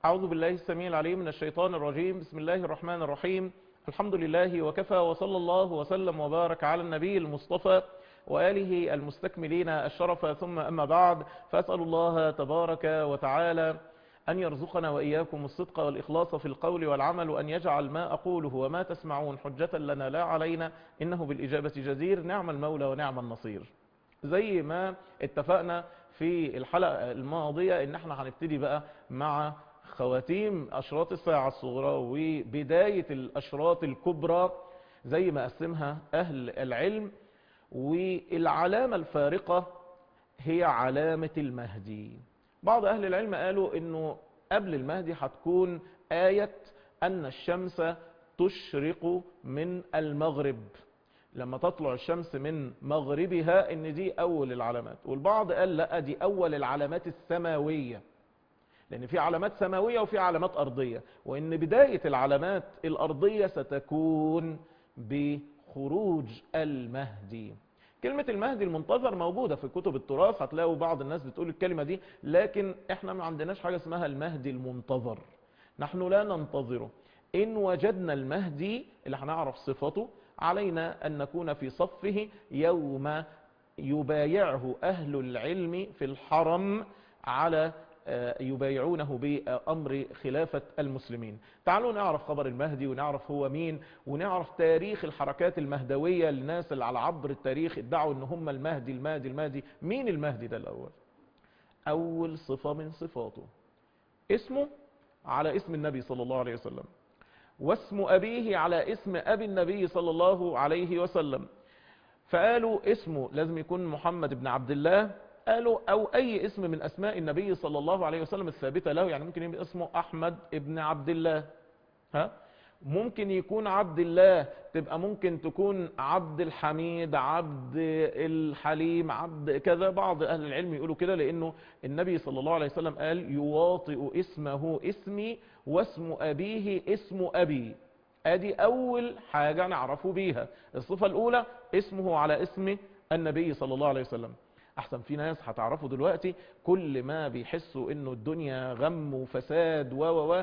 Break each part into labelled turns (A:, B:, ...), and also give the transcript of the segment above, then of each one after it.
A: أعوذ بالله السميع العليم من الشيطان الرجيم بسم الله الرحمن الرحيم الحمد لله وكفى وصلى الله وسلم وبارك على النبي المصطفى وآله المستكملين الشرف ثم أما بعد فأسأل الله تبارك وتعالى أن يرزقنا وإياكم الصدق والإخلاص في القول والعمل وأن يجعل ما أقوله وما تسمعون حجة لنا لا علينا إنه بالإجابة جدير نعم المولى ونعم النصير زي ما اتفقنا في الحلقة الماضية ان احنا هنبتدي بقى مع خواتيم اشراط الساعة الصغرى وبداية الاشراط الكبرى زي ما قسمها اهل العلم والعلامة الفارقة هي علامة المهدي بعض اهل العلم قالوا انه قبل المهدي هتكون آية ان الشمس تشرق من المغرب لما تطلع الشمس من مغربها ان دي اول العلامات والبعض قال لا دي اول العلامات السماوية لان في علامات سماوية وفي علامات ارضية وان بداية العلامات الارضية ستكون بخروج المهدي كلمة المهدي المنتظر موجودة في كتب التراث هتلاقوا بعض الناس بتقول الكلمة دي لكن احنا ما عندناش حاجة اسمها المهدي المنتظر نحن لا ننتظره ان وجدنا المهدي اللي هنعرف صفته علينا أن نكون في صفه يوم يبايعه أهل العلم في الحرم على يبايعونه بأمر خلافة المسلمين تعالوا نعرف خبر المهدي ونعرف هو مين ونعرف تاريخ الحركات المهدوية للناس اللي على عبر التاريخ ادعوا ان هم المهدي المهدي المهدي مين المهدي ده الأول أول صفة من صفاته اسمه على اسم النبي صلى الله عليه وسلم واسم أبيه على اسم أبي النبي صلى الله عليه وسلم فقالوا اسمه لازم يكون محمد بن عبد الله قالوا أو أي اسم من أسماء النبي صلى الله عليه وسلم الثابتة له يعني ممكن يبقى اسمه أحمد ابن عبد الله ها ممكن يكون عبد الله تبقى ممكن تكون عبد الحميد عبد الحليم عبد كذا بعض أهل العلم يقولوا كده لأنه النبي صلى الله عليه وسلم قال يواطئ اسمه اسمي واسم أبيه اسم أبي ادي أول حاجة نعرفه بيها الصفة الأولى اسمه على اسم النبي صلى الله عليه وسلم احسن في ناس هتعرفوا دلوقتي كل ما بيحسوا انه الدنيا غم وفساد و و و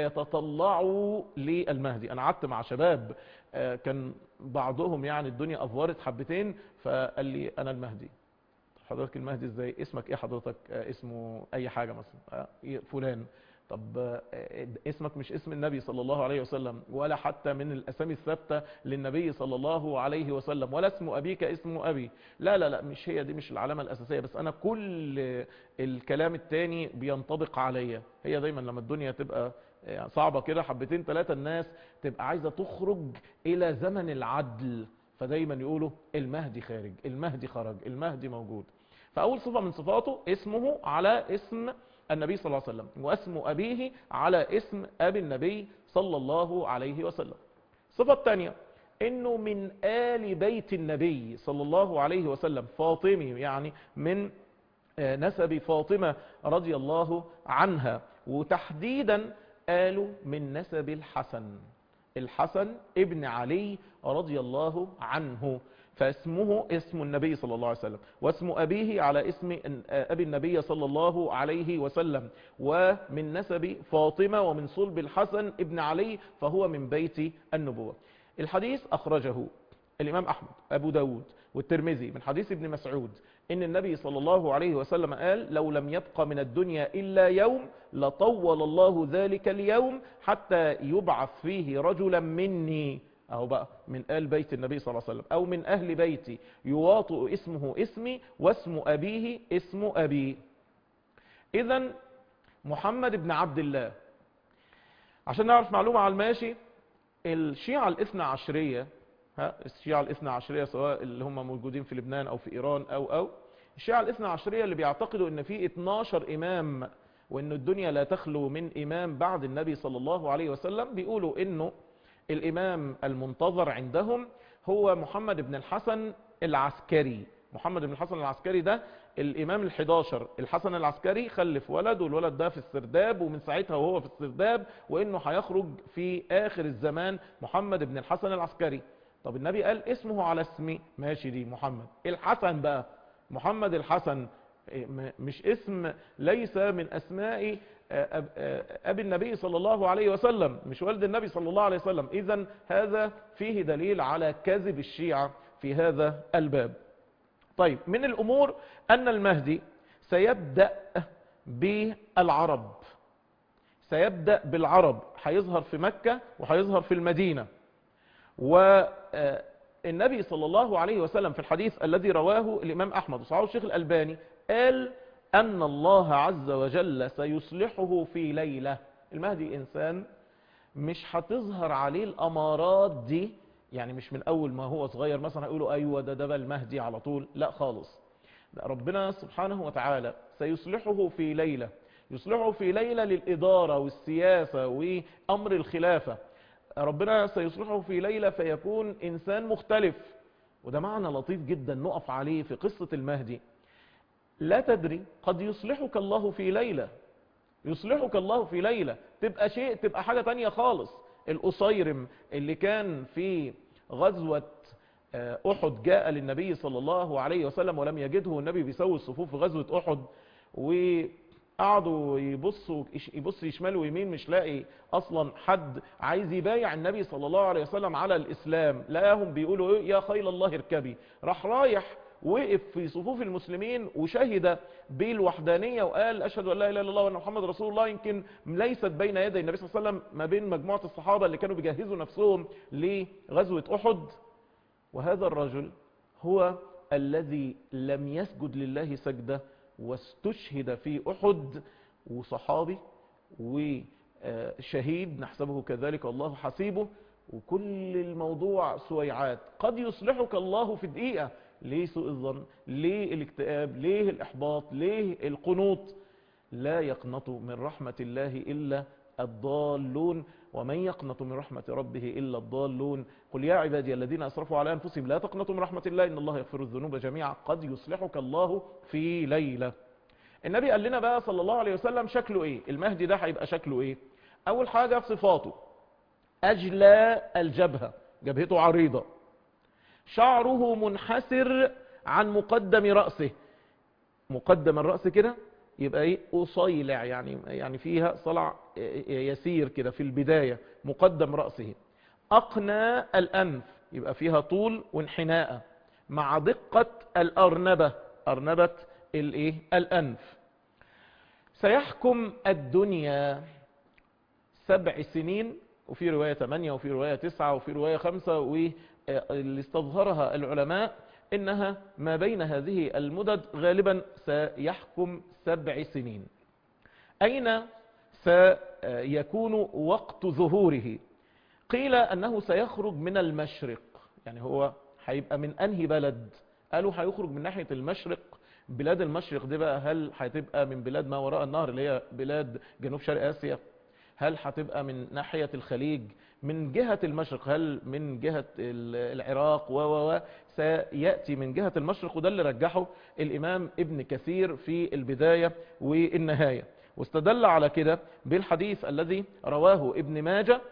A: فيتطلعوا للمهدي انا قعدت مع شباب كان بعضهم يعني الدنيا افورت حبتين فقال لي انا المهدي حضرتك المهدي ازاي اسمك ايه حضرتك اسمه اي حاجة مثلا فلان طب اسمك مش اسم النبي صلى الله عليه وسلم ولا حتى من الاسامي الثابته للنبي صلى الله عليه وسلم ولا اسم ابيك اسم ابي لا لا لا مش هي دي مش العلامه الاساسيه بس انا كل الكلام التاني بينطبق عليا هي دايما لما الدنيا تبقى صعبه كده حبتين ثلاثه الناس تبقى عايزه تخرج الى زمن العدل فدايما يقولوا المهدي خارج المهدي خرج المهدي موجود فاول صفه من صفاته اسمه على اسم النبي صلى الله عليه وسلم واسم أبيه على اسم أبي النبي صلى الله عليه وسلم الصفة الثانية انه من آل بيت النبي صلى الله عليه وسلم فاطمي يعني من نسب فاطمة رضي الله عنها وتحديدا قالوا من نسب الحسن الحسن ابن علي رضي الله عنه فاسمه اسم النبي صلى الله عليه وسلم واسم أبيه على اسم أبي النبي صلى الله عليه وسلم ومن نسب فاطمة ومن صلب الحسن ابن علي فهو من بيت النبوة الحديث أخرجه الإمام أحمد أبو داود والترمذي من حديث ابن مسعود إن النبي صلى الله عليه وسلم قال لو لم يبق من الدنيا إلا يوم لطول الله ذلك اليوم حتى يبعث فيه رجلا مني أو بقى من آل بيت النبي صلى الله عليه وسلم أو من أهل بيتي يواطئ اسمه اسمي واسم أبيه اسم أبي إذا محمد بن عبد الله عشان نعرف معلومة على الماشي الشيعة الاثنى عشرية ها الشيعة الاثنى عشرية سواء اللي هم موجودين في لبنان أو في إيران أو أو الشيعة الاثنى عشرية اللي بيعتقدوا ان في 12 إمام وان الدنيا لا تخلو من إمام بعد النبي صلى الله عليه وسلم بيقولوا انه الإمام المنتظر عندهم هو محمد بن الحسن العسكري محمد بن الحسن العسكري ده الإمام الحداشر الحسن العسكري خلف ولد والولد ده في السرداب ومن ساعتها وهو في السرداب وإنه هيخرج في آخر الزمان محمد بن الحسن العسكري طب النبي قال اسمه على اسمي ماشي دي محمد الحسن بقى محمد الحسن مش اسم ليس من أسماء أب أبي النبي صلى الله عليه وسلم مش والد النبي صلى الله عليه وسلم إذا هذا فيه دليل على كذب الشيعة في هذا الباب طيب من الأمور أن المهدي سيبدأ بالعرب سيبدأ بالعرب هيظهر في مكة وهيظهر في المدينة والنبي صلى الله عليه وسلم في الحديث الذي رواه الإمام أحمد وصحابه الشيخ الألباني قال أن الله عز وجل سيصلحه في ليلة المهدي إنسان مش هتظهر عليه الأمارات دي يعني مش من أول ما هو صغير مثلا هيقولوا أيوة ده ده المهدي على طول لا خالص لا ربنا سبحانه وتعالى سيصلحه في ليلة يصلحه في ليلة للإدارة والسياسة وأمر الخلافة ربنا سيصلحه في ليلة فيكون إنسان مختلف وده معنى لطيف جدا نقف عليه في قصة المهدي لا تدري قد يصلحك الله في ليلة يصلحك الله في ليلة تبقى شيء تبقى حاجة تانية خالص الأصيرم اللي كان في غزوة أحد جاء للنبي صلى الله عليه وسلم ولم يجده النبي بيسوي الصفوف في غزوة أحد وقعدوا يبصوا يبص يشمال ويمين مش لاقي أصلا حد عايز يبايع النبي صلى الله عليه وسلم على الإسلام لاهم بيقولوا يا خيل الله اركبي راح رايح وقف في صفوف المسلمين وشهد بالوحدانية وقال أشهد أن لا إله إلا الله وأن محمد رسول الله يمكن ليست بين يدي النبي صلى الله عليه وسلم ما بين مجموعة الصحابة اللي كانوا بيجهزوا نفسهم لغزوة أحد وهذا الرجل هو الذي لم يسجد لله سجدة واستشهد في أحد وصحابي وشهيد نحسبه كذلك الله حسيبه وكل الموضوع سويعات قد يصلحك الله في دقيقة ليه سوء الظن ليه الاكتئاب ليه الإحباط ليه القنوط لا يقنط من رحمة الله إلا الضالون ومن يقنط من رحمة ربه إلا الضالون قل يا عبادي الذين أسرفوا على أنفسهم لا تقنطوا من رحمة الله إن الله يغفر الذنوب جميعا قد يصلحك الله في ليلة النبي قال لنا بقى صلى الله عليه وسلم شكله إيه المهدي ده هيبقى شكله إيه أول حاجة في صفاته أجلى الجبهة جبهته عريضة شعره منحسر عن مقدم رأسه مقدم الرأس كده يبقى ايه قصيلع يعني يعني فيها صلع يسير كده في البداية مقدم رأسه أقنى الأنف يبقى فيها طول وانحناء مع دقة الأرنبة أرنبة الايه الأنف سيحكم الدنيا سبع سنين وفي رواية ثمانية وفي رواية تسعة وفي رواية خمسة واللي استظهرها العلماء إنها ما بين هذه المدد غالبا سيحكم سبع سنين أين سيكون وقت ظهوره قيل أنه سيخرج من المشرق يعني هو هيبقى من أنهي بلد قالوا هيخرج من ناحية المشرق بلاد المشرق دي بقى هل هتبقى من بلاد ما وراء النهر اللي هي بلاد جنوب شرق آسيا هل هتبقى من ناحية الخليج من جهة المشرق هل من جهة العراق و و سيأتي من جهة المشرق وده اللي رجحه الإمام ابن كثير في البداية والنهاية واستدل على كده بالحديث الذي رواه ابن ماجة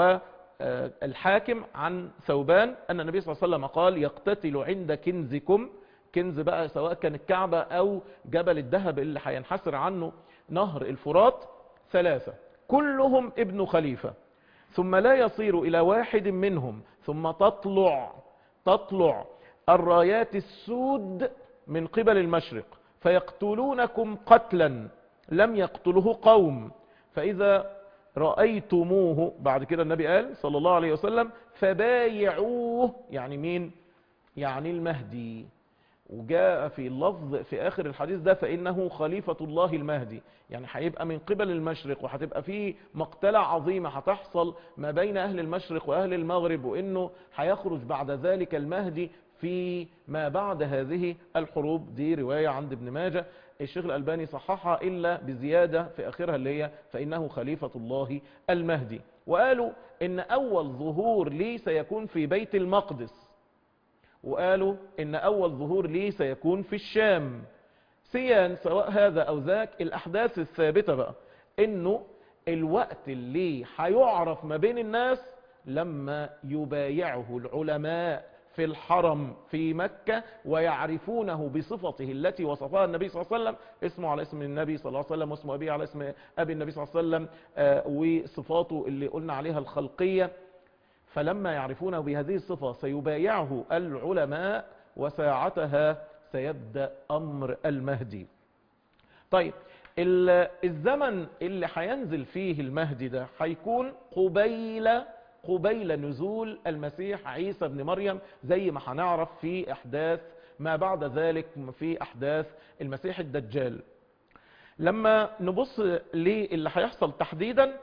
A: والحاكم عن ثوبان أن النبي صلى الله عليه وسلم قال يقتتل عند كنزكم كنز بقى سواء كان الكعبة أو جبل الذهب اللي هينحسر عنه نهر الفرات ثلاثة كلهم ابن خليفة ثم لا يصير إلى واحد منهم ثم تطلع تطلع الرايات السود من قبل المشرق فيقتلونكم قتلا لم يقتله قوم فإذا رأيتموه بعد كده النبي قال صلى الله عليه وسلم فبايعوه يعني مين يعني المهدي وجاء في اللفظ في آخر الحديث ده فإنه خليفة الله المهدي يعني هيبقى من قبل المشرق وهتبقى فيه مقتلة عظيمة هتحصل ما بين أهل المشرق وأهل المغرب وإنه هيخرج بعد ذلك المهدي في ما بعد هذه الحروب دي رواية عند ابن ماجه الشيخ الألباني صححها إلا بزيادة في آخرها اللي هي فإنه خليفة الله المهدي وقالوا إن أول ظهور لي سيكون في بيت المقدس وقالوا ان اول ظهور ليه سيكون في الشام سيان سواء هذا او ذاك الاحداث الثابتة بقى انه الوقت اللي هيعرف ما بين الناس لما يبايعه العلماء في الحرم في مكة ويعرفونه بصفته التي وصفها النبي صلى الله عليه وسلم اسمه على اسم النبي صلى الله عليه وسلم واسمه أبيه على اسم أبي النبي صلى الله عليه وسلم آه، وصفاته اللي قلنا عليها الخلقية فلما يعرفونه بهذه الصفة سيبايعه العلماء وساعتها سيبدأ أمر المهدي طيب ال- الزمن اللي هينزل فيه المهدي ده هيكون قبيل قبيل نزول المسيح عيسى بن مريم زي ما هنعرف في احداث ما بعد ذلك في احداث المسيح الدجال لما نبص للي هيحصل تحديدا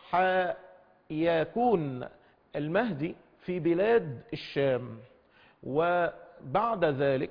A: هيكون المهدي في بلاد الشام وبعد ذلك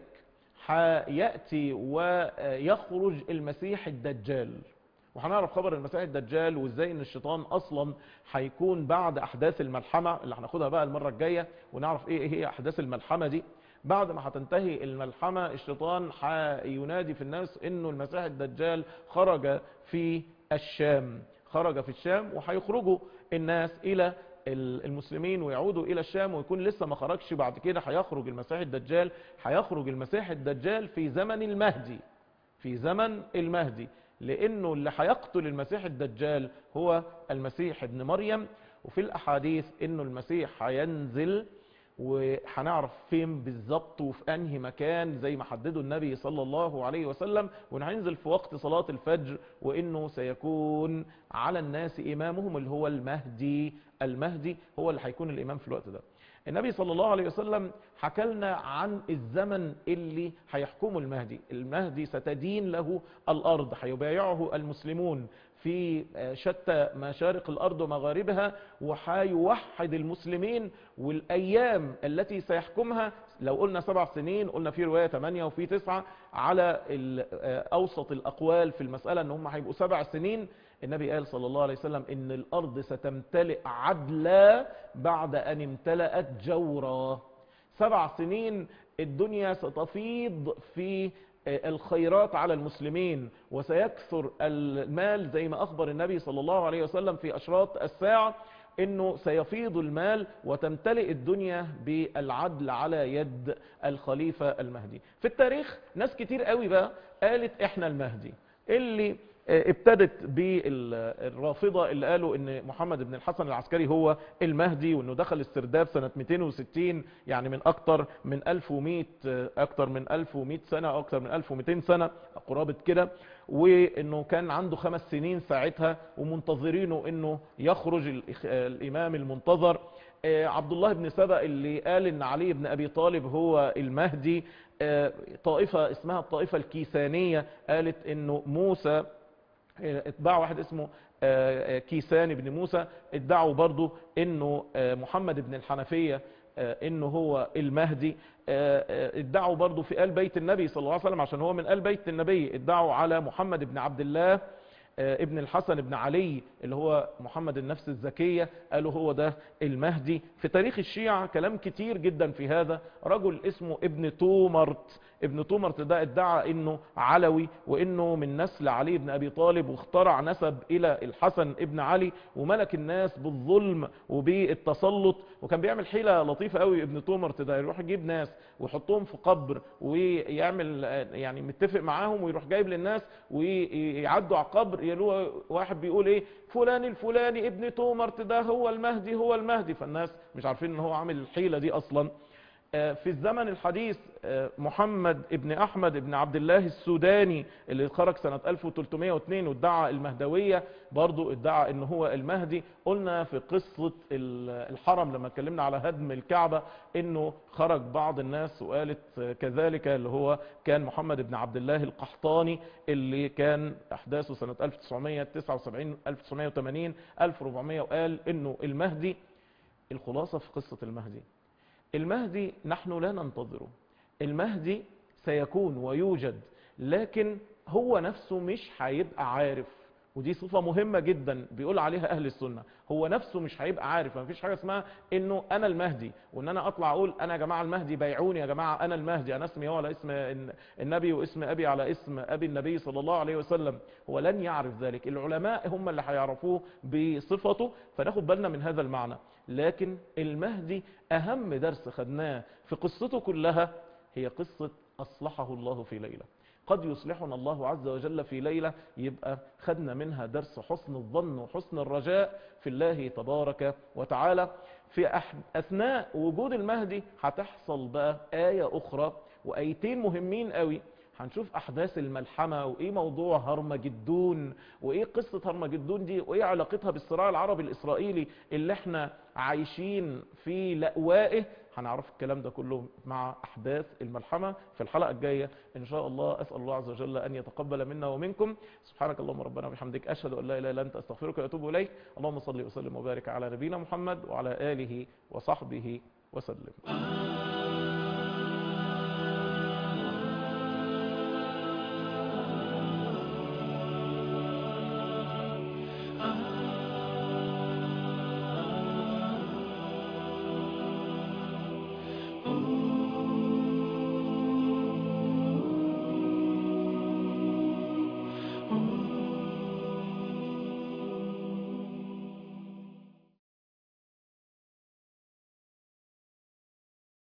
A: هيأتي ويخرج المسيح الدجال وهنعرف خبر المسيح الدجال وازاي ان الشيطان اصلا هيكون بعد احداث الملحمه اللي هناخدها بقى المره الجايه ونعرف ايه هي احداث الملحمه دي بعد ما هتنتهي الملحمه الشيطان هينادي في الناس انه المسيح الدجال خرج في الشام خرج في الشام وهيخرجوا الناس الى المسلمين ويعودوا الى الشام ويكون لسه ما خرجش بعد كده هيخرج المسيح الدجال هيخرج المسيح الدجال في زمن المهدي في زمن المهدي لانه اللي هيقتل المسيح الدجال هو المسيح ابن مريم وفي الاحاديث انه المسيح هينزل وهنعرف فين بالظبط وفي انهي مكان زي ما حدده النبي صلى الله عليه وسلم وانه هينزل في وقت صلاة الفجر وانه سيكون على الناس امامهم اللي هو المهدي المهدي هو اللي هيكون الامام في الوقت ده النبي صلى الله عليه وسلم حكى لنا عن الزمن اللي هيحكمه المهدي المهدي ستدين له الارض هيبايعه المسلمون في شتى مشارق الارض ومغاربها وحيوحد المسلمين والايام التي سيحكمها لو قلنا سبع سنين قلنا في رواية ثمانية وفي تسعة على اوسط الاقوال في المسألة ان هم هيبقوا سبع سنين النبي قال صلى الله عليه وسلم ان الارض ستمتلئ عدلا بعد ان امتلأت جورا سبع سنين الدنيا ستفيض في الخيرات على المسلمين وسيكثر المال زي ما اخبر النبي صلى الله عليه وسلم في اشراط الساعة انه سيفيض المال وتمتلئ الدنيا بالعدل على يد الخليفة المهدي في التاريخ ناس كتير قوي بقى قالت احنا المهدي اللي ابتدت بالرافضة اللي قالوا ان محمد بن الحسن العسكري هو المهدي وانه دخل السرداب سنة 260 يعني من اكتر من 1100 اكتر من 1100 سنة او اكتر من 1200 سنة قرابة كده وانه كان عنده خمس سنين ساعتها ومنتظرينه انه يخرج الامام المنتظر عبد الله بن سبأ اللي قال ان علي بن ابي طالب هو المهدي طائفة اسمها الطائفة الكيسانية قالت انه موسى اتباع واحد اسمه كيسان بن موسى ادعوا برضو انه محمد بن الحنفية انه هو المهدي ادعوا برضو في آل بيت النبي صلى الله عليه وسلم عشان هو من آل بيت النبي ادعوا على محمد بن عبد الله ابن الحسن بن علي اللي هو محمد النفس الزكية قالوا هو ده المهدي في تاريخ الشيعة كلام كتير جدا في هذا رجل اسمه ابن تومرت ابن تومرت ده ادعى انه علوي وانه من نسل علي بن ابي طالب واخترع نسب الى الحسن ابن علي وملك الناس بالظلم وبالتسلط وكان بيعمل حيلة لطيفة قوي ابن تومرت ده يروح يجيب ناس ويحطهم في قبر ويعمل يعني متفق معاهم ويروح جايب للناس ويعدوا على القبر يلوه واحد بيقول ايه فلان الفلاني ابن تومرت ده هو المهدي هو المهدي فالناس مش عارفين ان هو عامل الحيلة دي اصلا في الزمن الحديث محمد ابن احمد ابن عبد الله السوداني اللي خرج سنة 1302 وادعى المهدوية برضو ادعى ان هو المهدي قلنا في قصة الحرم لما اتكلمنا على هدم الكعبة انه خرج بعض الناس وقالت كذلك اللي هو كان محمد ابن عبد الله القحطاني اللي كان احداثه سنة 1979 1980 1400 وقال انه المهدي الخلاصة في قصة المهدي المهدي نحن لا ننتظره المهدي سيكون ويوجد لكن هو نفسه مش هيبقى عارف ودي صفة مهمة جدا بيقول عليها أهل السنة هو نفسه مش هيبقى عارف ما فيش حاجة اسمها إنه أنا المهدي وإن أنا أطلع أقول أنا يا جماعة المهدي بيعوني يا جماعة أنا المهدي أنا اسمي هو على اسم النبي واسم أبي على اسم أبي النبي صلى الله عليه وسلم هو لن يعرف ذلك العلماء هم اللي هيعرفوه بصفته فناخد بالنا من هذا المعنى لكن المهدي أهم درس خدناه في قصته كلها هي قصة أصلحه الله في ليلة قد يصلحنا الله عز وجل في ليلة يبقى خدنا منها درس حسن الظن وحسن الرجاء في الله تبارك وتعالى في أثناء وجود المهدي هتحصل بقى آية أخرى وآيتين مهمين قوي هنشوف أحداث الملحمة وإيه موضوع هرمجدون وإيه قصة هرمجدون دي وإيه علاقتها بالصراع العربي الإسرائيلي اللي احنا عايشين في لأوائه هنعرف الكلام ده كله مع أحداث الملحمة في الحلقة الجاية إن شاء الله أسأل الله عز وجل أن يتقبل منا ومنكم سبحانك اللهم ربنا وبحمدك أشهد أن لا إله إلا أنت أستغفرك وأتوب إليك اللهم صل وسلم وبارك على نبينا محمد وعلى آله وصحبه وسلم